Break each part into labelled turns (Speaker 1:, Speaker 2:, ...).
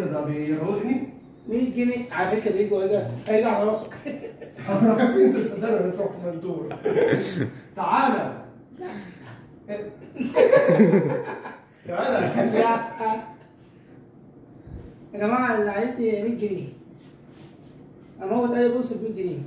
Speaker 1: ده بيراودني
Speaker 2: 100 جنيه على فكره بيجي هيجي هيجي على راسك
Speaker 1: رايح ينزل صدقني تروح مندور تعالى تعالى
Speaker 2: يا يا جماعه اللي عايزني 100 جنيه اموت اي بوس ب 100 جنيه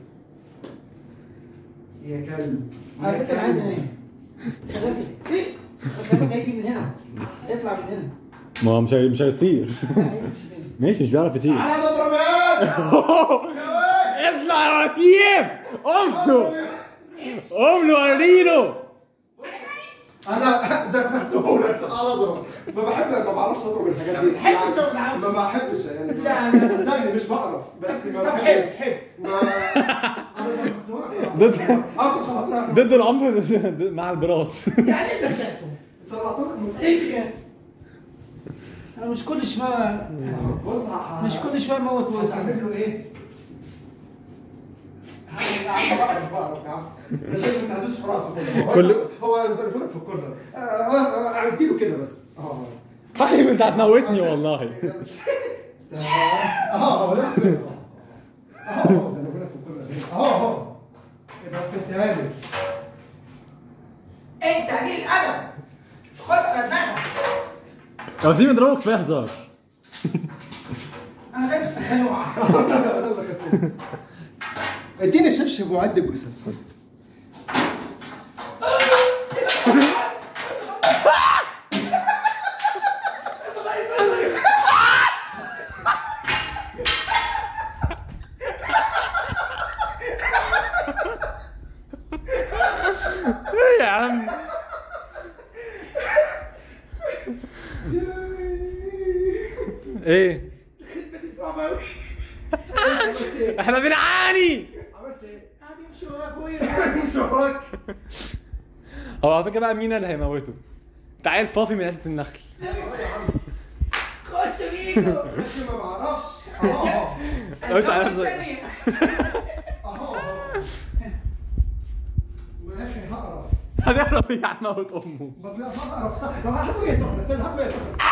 Speaker 1: يا كلب
Speaker 2: على
Speaker 1: يا
Speaker 2: فكره انا عايز
Speaker 1: كلب.
Speaker 2: انام خلي بالك خلي هيجي من هنا يطلع من هنا
Speaker 3: ما هو مش هي- مش هيطير
Speaker 2: لا، هيمشي تاني.
Speaker 3: ماشي مش بيعرف يطير
Speaker 1: تعالى نضرب يا
Speaker 3: اطلع يا وسيم قوم له قوم له وريله
Speaker 1: انا زغزغته لك تعالى اضرب ما بحب ما بعرفش اضرب الحاجات دي
Speaker 2: ما بحبش أضرب
Speaker 1: يعني
Speaker 2: العفو.
Speaker 1: ما بحبش يعني
Speaker 2: لا،
Speaker 1: ما-
Speaker 2: أنا-
Speaker 1: صدقني مش بعرف بس ما
Speaker 2: طب
Speaker 1: بحب
Speaker 2: حب حب
Speaker 1: ما انا زغزغته لك
Speaker 3: ضد-
Speaker 1: اخد خلاص
Speaker 3: ضد العنف مع البراس
Speaker 2: يعني ايه زغزغته؟
Speaker 1: طلعت لك من
Speaker 2: ايه كده؟ انا مش كل شويه
Speaker 1: بص ه-
Speaker 2: مش كل شويه موت موت
Speaker 1: هتعمل له ايه؟ يا عم بعرف بعرف يا عم صدقني كنت هدوس في راسه كله
Speaker 3: كل-
Speaker 1: هو انا زرقت لك في الكورنر آه، آه، آه، عملت له كده بس اه
Speaker 3: حسيب انت هتموتني والله
Speaker 1: اه هو ده اه هو زرقت لك في الكورنر اهو اهو يبقى فهمتها لي
Speaker 2: انت قليل ادب خد على دماغك
Speaker 3: يا وسيم اضربه كفايه هزار
Speaker 2: انا خايف السخان يقع
Speaker 1: اديني شبشب وعد الجثث
Speaker 3: ايه يا عم ايه
Speaker 2: الخدمه دي صعبه قوي
Speaker 3: احنا بنعاني
Speaker 1: عملت ايه؟
Speaker 2: قاعد يمشي ورايا فوقيا
Speaker 1: مش وراك
Speaker 3: هو على فكره بقى مين اللي هيموته تعال فافي من عزة النخل
Speaker 2: خش بيكو
Speaker 1: بس ما بعرفش اه
Speaker 3: مش عارف ازاي.
Speaker 2: ثانية.
Speaker 1: اهو يا اخي هقرف
Speaker 3: هنعرف ايه هنموت امه
Speaker 1: طب لا هقرف صح طب هات يا سخنه استنى هات يا سخنه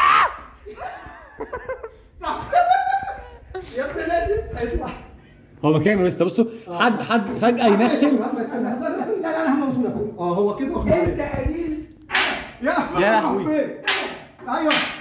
Speaker 1: يا ابني لازم هيطلع
Speaker 3: هو مكانه لسه بصوا حد حد فجأة ينشل
Speaker 1: استنى استنى استنى
Speaker 2: لا لا انا هموته لك
Speaker 1: اه هو كده واخد
Speaker 2: انت
Speaker 1: بالي.
Speaker 2: قليل
Speaker 1: يا
Speaker 3: يا لهوي.
Speaker 1: فين؟ ايوه